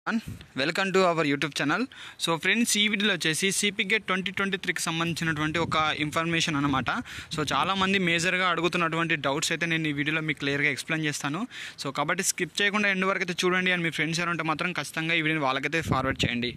welcome to our YouTube channel so friends ఈ వీడియోలో వచ్చేసి సిపిగేట్ ట్వంటీ ట్వంటీ త్రీకి సంబంధించినటువంటి ఒక ఇన్ఫర్మేషన్ అనమాట సో చాలామంది మేజర్గా అడుగుతున్నటువంటి డౌట్స్ అయితే నేను ఈ వీడియోలో మీకు క్లియర్గా ఎక్స్ప్లెయిన్ చేస్తాను సో కాబట్టి స్కిప్ చేయకుండా ఎండ్ వరకు అయితే చూడండి అండ్ మీ ఫ్రెండ్స్ ఎవరు ఉంటే మాత్రం ఖచ్చితంగా ఈ వీడియోని వాళ్ళకైతే ఫార్వర్డ్ చేయండి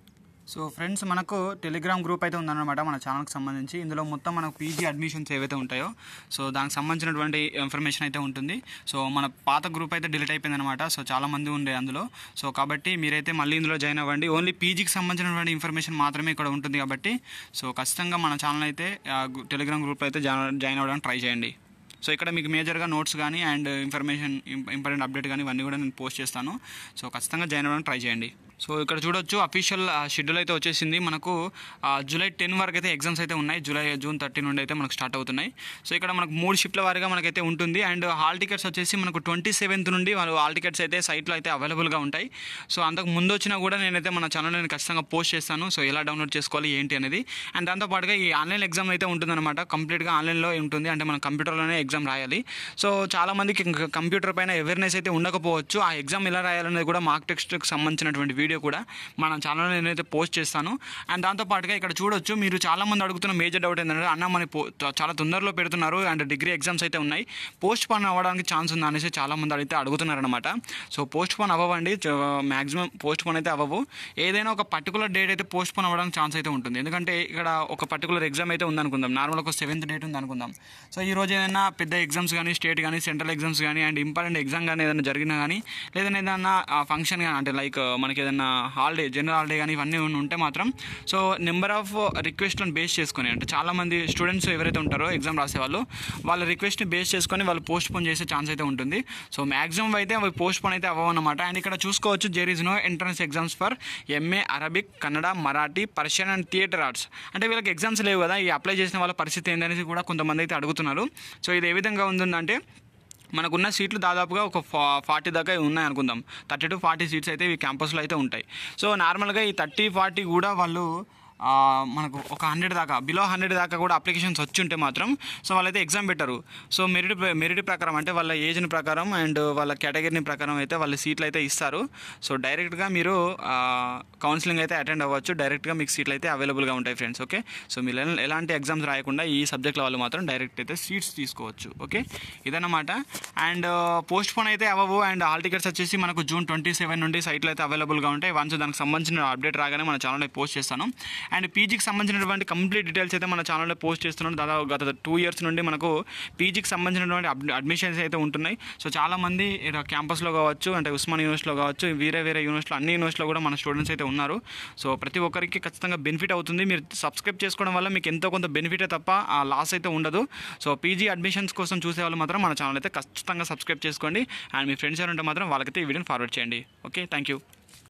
సో ఫ్రెండ్స్ మనకు టెలిగ్రామ్ గ్రూప్ అయితే ఉందన్నమాట మన ఛానల్కి సంబంధించి ఇందులో మొత్తం మనకు పీజీ అడ్మిషన్స్ ఏవైతే ఉంటాయో సో దానికి సంబంధించినటువంటి ఇన్ఫర్మేషన్ అయితే ఉంటుంది సో మన పాత గ్రూప్ అయితే డిలీట్ అయిపోయింది అనమాట సో చాలా మంది ఉండే అందులో సో కాబట్టి మీరైతే మళ్ళీ ఇందులో జాయిన్ అవ్వండి ఓన్లీ పీజీకి సంబంధించినటువంటి ఇన్ఫర్మేషన్ మాత్రమే ఇక్కడ ఉంటుంది కాబట్టి సో ఖచ్చితంగా మన ఛానల్ అయితే టెలిగ్రామ్ గ్రూప్ అయితే జాయిన్ జాయిన్ అవ్వడానికి ట్రై చేయండి సో ఇక్కడ మీకు మేజర్గా నోట్స్ కానీ అండ్ ఇన్ఫర్మేషన్ ఇంపార్టెంట్ అప్డేట్ కానీ ఇవన్నీ కూడా నేను పోస్ట్ చేస్తాను సో ఖచ్చితంగా జాయిన్ అవ్వడానికి ట్రై చేయండి సో ఇక్కడ చూడొచ్చు అఫీషియల్ షెడ్యూల్ అయితే వచ్చేసింది మనకు ఆ, జూలై టెన్ వరకు అయితే ఎగ్జామ్స్ అయితే ఉన్నాయి జూలై జూన్ థర్టీ నుండి అయితే మనకు స్టార్ట్ అవుతున్నాయి సో ఇక్కడ మనకు మూడు షిఫ్ట్ల వారీగా మనకైతే ఉంటుంది అండ్ హాల్ టికెట్స్ వచ్చేసి మనకు ట్వంటీ సెవెంత్ నుండి వాళ్ళు హాల్ టికెట్స్ అయితే సైట్లో అయితే అవైలబుల్గా ఉంటాయి సో అంతకు ముందు వచ్చినా కూడా నేనైతే మన ఛానల్ నేను ఖచ్చితంగా పోస్ట్ చేస్తాను సో ఎలా డౌన్లోడ్ చేసుకోవాలి ఏంటి అనేది అండ్ దాంతోపాటుగా ఈ ఆన్లైన్ ఎగ్జామ్ అయితే ఉంటుందన్నమాట కంప్లీట్గా ఆన్లైన్లో ఉంటుంది అంటే మనం కంప్యూటర్లోనే ఎగ్జామ్ రాయాలి సో చాలా మందికి ఇంక కంప్యూటర్ పైన అవేర్నెస్ అయితే ఉండకపోవచ్చు ఆ ఎగ్జామ్ ఎలా రాయాలనేది కూడా మార్క్ టెక్స్ట్కి సంబంధించినటువంటి వీడియో కూడా మన ఛానల్లో నేనైతే పోస్ట్ చేస్తాను అండ్ దాంతోపాటుగా ఇక్కడ చూడొచ్చు మీరు చాలా మంది అడుగుతున్న మేజర్ డౌట్ ఏంటంటే అన్న మన పో- చాలా తొందరలో పెడుతున్నారు అండ్ డిగ్రీ ఎగ్జామ్స్ అయితే ఉన్నాయి పోస్ట్ పోన్ అవ్వడానికి ఛాన్స్ ఉందా అనేసి చాలా మంది అడిగితే అడుగుతున్నారనమాట సో పోస్ట్ పోన్ అవ్వండి మాక్సిమం పోస్ట్ పోన్ అయితే అవ్వవు ఏదైనా ఒక పర్టికులర్ డేట్ అయితే పోస్ట్ పోన్ అవ్వడానికి ఛాన్స్ అయితే ఉంటుంది ఎందుకంటే ఇక్కడ ఒక పర్టికులర్ ఎగ్జామ్ అయితే ఉందనుకుందాం నార్మల్ ఒక సెవెంత్ డేట్ ఉంది అనుకుందాం సో ఈ రోజు ఏదైనా పెద్ద ఎగ్జామ్స్ కానీ స్టేట్ కానీ సెంట్రల్ ఎగ్జామ్స్ కానీ అండ్ ఇంపార్టెంట్ ఎగ్జామ్ కానీ ఏదైనా జరిగినా కానీ లేదంటే ఏదైనా ఫంక్షన్ కానీ అంటే లైక్ మనకి ఏదైనా హాలిడే జనరల్ హాలిడే కానీ ఇవన్నీ ఉన్న- ఉంటే మాత్రం సో నెంబర్ ఆఫ్ రిక్వెస్ట్లను బేస్ చేసుకొని అంటే చాలామంది స్టూడెంట్స్ ఎవరైతే ఉంటారో ఎగ్జామ్ రాసే వాళ్ళు వాళ్ళ రిక్వెస్ట్ని బేస్ చేసుకొని వాళ్ళు పోస్ట్ పోన్ చేసే ఛాన్స్ అయితే ఉంటుంది సో మ్యాక్సిమం అయితే అవి పోస్ట్ పోన్ అయితే అవ్వనమాట అండ్ ఇక్కడ చూసుకోవచ్చు there is no entrance exams for MA Arabic Kannada Marathi Persian and theatre arts అంటే వీళ్ళకి ఎగ్జామ్స్ లేవు కదా ఈ అప్లై చేసిన వాళ్ళ పరిస్థితి ఏందనేసి కూడా కొంతమంది అయితే అడుగుతున్నారు సో ఇది ఏ విధంగా ఉందంటే మనకున్న సీట్లు దాదాపుగా ఒక ఫా ఫార్టీ దాకా ఉన్నాయి అనుకుందాం థర్టీ టు ఫార్టీ సీట్స్ అయితే ఈ క్యాంపస్లో అయితే ఉంటాయి సో నార్మల్గా ఈ థర్టీ ఫార్టీ కూడా వాళ్ళు ఆ, మనకు ఒక హండ్రెడ్ దాకా బిలో హండ్రెడ్ దాకా కూడా అప్లికేషన్స్ వచ్చి ఉంటే మాత్రం సో వాళ్ళైతే ఎగ్జామ్ పెట్టరు సో మెరిట్ మెరిట్ ప్రకారం అంటే వాళ్ళ ఏజ్ని ప్రకారం అండ్ వాళ్ళ కేటగిరీని ప్రకారం అయితే వాళ్ళ సీట్లు అయితే ఇస్తారు సో డైరెక్ట్గా మీరు కౌన్సిలింగ్ అయితే అటెండ్ అవ్వచ్చు డైరెక్ట్గా మీకు సీట్లు అయితే అవైలబుల్గా ఉంటాయి ఫ్రెండ్స్ ఓకే సో మీరు ఎల- ఎలాంటి ఎగ్జామ్స్ రాయకుండా ఈ సబ్జెక్ట్ల వాళ్ళు మాత్రం డైరెక్ట్ అయితే సీట్స్ తీసుకోవచ్చు ఓకే ఇదన్నమాట అండ్ పోస్ట్ పోన్ అయితే అవ్వవు అండ్ హాల్ టికెట్స్ వచ్చేసి మనకు జూన్ ట్వంటీ సెవెన్ నుండి సైట్లో అయితే అవైలబుల్గా ఉంటాయి వన్స్ దానికి సంబంధించిన అప్డేట్ రాగానే మన ఛానల్లో పోస్ట్ చేస్తాను అండ్ పీజీకి సంబంధించినటువంటి కంప్లీట్ డీటెయిల్స్ అయితే మన ఛానల్లో పోస్ట్ చేస్తున్నాను దాదాపు గత టూ ఇయర్స్ నుండి మనకు పీజీకి సంబంధించినటువంటి అడ్- అడ్మిషన్స్ అయితే ఉంటున్నాయి సో చాలామంది ఇక్కడ క్యాంపస్లో కావచ్చు అంటే ఉస్మాన్ యూనివర్సిటీలో కావచ్చు వేరే వేరే యూనివర్సిటీలో అన్ని యూనివర్సిటీలో కూడా మన స్టూడెంట్స్ అయితే ఉన్నారు సో ప్రతి ఒక్కరికి ఖచ్చితంగా బెనిఫిట్ అవుతుంది మీరు సబ్స్క్రైబ్ చేసుకోవడం వల్ల మీకు ఎంతో కొంత బెనిఫిటే తప్ప ఆ లాస్ అయితే ఉండదు సో పీజీ అడ్మిషన్స్ కోసం చూసే వాళ్ళు మాత్రం మన ఛానల్ అయితే ఖచ్చితంగా సబ్స్క్రైబ్ చేసుకోండి అండ్ మీ ఫ్రెండ్స్ ఎవరు ఉంటే మాత్రం వాళ్ళకైతే ఈ వీడియోని ఫార్వర్డ్ చేయండి ఓకే థ్యాంక్ యూ